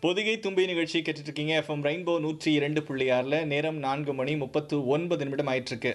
பொதிகை தும்பி நிகழ்ச்சி கேட்டுட்டு இருக்கீங்க எஃப்எம் ரெயின்போ நூற்றி இரண்டு புள்ளி ஆறில் நேரம் நான்கு மணி முப்பத்து ஒன்பது நிமிடம் ஆயிட்டிருக்கு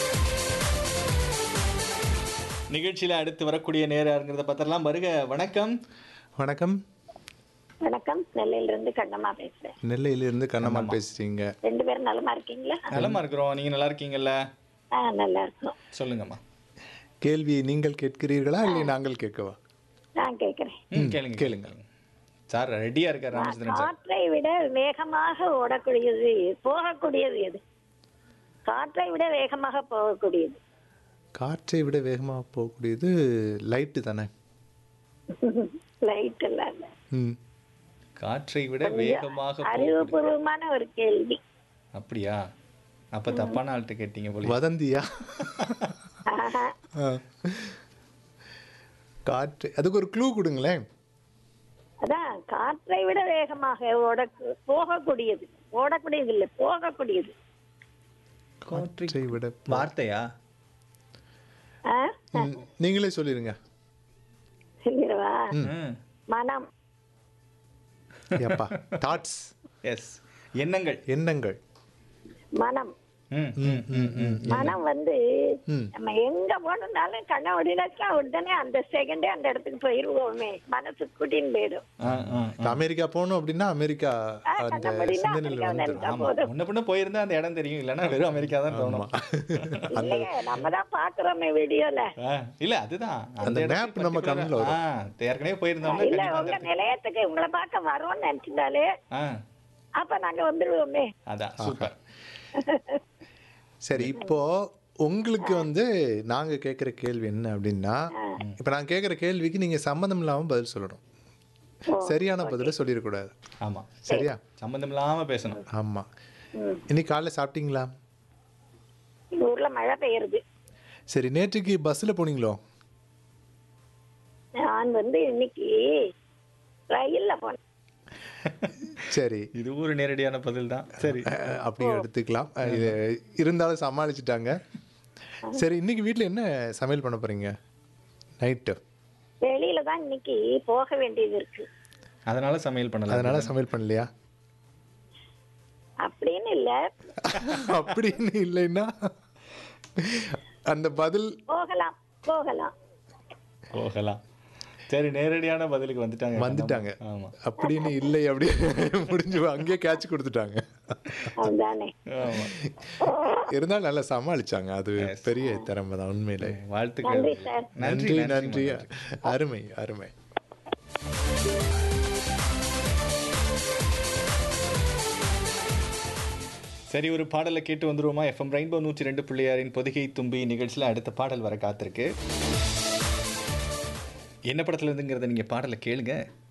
நிகழ்ச்சியில் அடுத்து வரக்கூடிய நேரங்கிறத பார்த்தரலாம் வருக வணக்கம் வணக்கம் வணக்கம் நெல்லையில இருந்து கண்ணம்மா பேசுறேன் நெல்லையிலிருந்து கண்ணம்மாள் பேசுறீங்க ரெண்டு பேரும் நலமா இருக்கீங்களா நலமா இருக்கிறோம் நீங்க நல்லா இருக்கீங்கல்ல ஆ நல்லா இருக்கும் சொல்லுங்கம்மா கேள்வியை நீங்கள் கேட்கிறீர்களா இல்லை நாங்கள் கேட்கவா நான் கேக்குறேன் ம், கேளுங்க கேளுங்க சார் ரெடியா இருக்கார் ராமச்சந்திரன் சார் காற்றை விட வேகமாக ஓடக்கூடியது போகக்கூடியது எது காற்றை விட வேகமாக போகக்கூடியது காற்றை விட வேகமாக போகக்கூடியது லைட்டு தானே லைட் எல்லாம் இல்ல ம் காற்றை விட வேகமாக போ- அறிவுபூர்வமான ஒரு கேள்வி அப்படியா அப்ப தப்பான ஆள்கிட்ட கேட்டீங்க போல வதந்தியா ஆஹா. ஆ. காற்று அதுக்கு ஒரு க்ளூ கொடுங்களேன் அதான் காற்றை விட வேகமாக ஓட போகக்கூடியது ஓடக்கூடியது இல்ல போகக்கூடியது காற்றை விட வார்த்தையா ஆ? ம், நீங்களே சொல்லிருங்க சொல்லிடவா ம் மனம் ஏப்பா தாட்ஸ் எஸ் எண்ணங்கள் எண்ணங்கள் மனம் ம் ம் ம் ம் மனம் வந்து ம். நம்ம எங்க போனாலும் கண்ண ஒடினாச்சும் உடனே அந்த செகண்டே அந்த இடத்துக்கு போயிருவோமே மனசு கூட்டின்னு போயிடும் ஆ ஆ இப்ப அமெரிக்கா போகணும் அப்படின்னா அமெரிக்கா ஆ, அந்த கண்ணாமூடினா சிந்தனையில் அமெரிக்கா வந்து நினைச்சா ஆமா போதும் முன்ன பின்ன போயிருந்தா அந்த இடம் தெரியும் இல்லைன்னா வெறும் அமெரிக்கா தான் தோணும் இல்லையே நம்ம தான் பாக்குறோமே வீடியோல ஆ, இல்ல அதுதான் அந்த இடத்துக்கு map நம்ம particular- கண்ணுல வரும். ஆ, ஏற்கனவே போயிருந்தோம்னா இல்ல கண்டிப்பா அந்த உங்க இடத்துக்கு- நிலையத்துக்கு உங்களை பார்க்க வரோம்னு நினைச்சிருந்தாலே ஆ அப்ப நாங்க வந்துருவோமே அதான் சூப்பர் சரி இப்போ உங்களுக்கு வந்து நாங்க கேட்குற கேள்வி என்ன அப்படின்னா இப்போ நான் கேட்குற கேள்விக்கு நீங்க சம்மந்தம் இல்லாம பதில் சொல்லணும் சரியான பதிலை சொல்லிடக்கூடாது ஆமா சரியா சம்பந்தம் இல்லாம பேசணும் ஆமா ம். இன்னைக்கு காலைல சாப்பிட்டீங்களா எங்க ஊர்ல மழை பெய்யுது சரி நேற்றுக்கு பஸ்ல போனீங்களோ நான் வந்து இன்னைக்கு ரயில்ல போனேன் சரி இது ஒரு நேரடியான பதில் தான் சரி அஹ், அப்படி எடுத்துக்கலாம் அஹ், இது இருந்தாலும் சமாளிச்சிட்டாங்க சரி இன்னைக்கு வீட்டில் என்ன சமையல் பண்ண போறீங்க நைட்டு வெளியில தான் இன்னைக்கு போக வேண்டியது இருக்கு அதனால சமையல் பண்ணல அதனால சமையல் பண்ணலையா அப்படின்னு இல்ல அப்படின்னு இல்லைன்னா அந்த பதில் போகலாம் போகலாம் போகலாம் சரி நேரடியான பதிலுக்கு வந்துட்டாங்க வந்துட்டாங்க ஆமா அப்படின்னு இல்லை அப்படி முடிஞ்சு அங்கேயே கேட்ச் கொடுத்துட்டாங்க அதுதானே ஆமா இருந்தாலும் நல்லா சமாளிச்சாங்க அது பெரிய திறமை தான் உண்மையிலே வாழ்த்துக்கள் நன்றி சார் நன்றி நன்றி அருமை அருமை சரி ஒரு பாடலை கேட்டு வந்துருவோமா எஃப்எம் ரெயின்போ நூற்றி ரெண்டு பிள்ளையாரின் பொதிகை தும்பி நிகழ்ச்சியில் அடுத்த பாடல் வர காத்திருக்கு என்ன படத்துல இருந்துங்கிறத நீங்க பாடலை கேளுங்க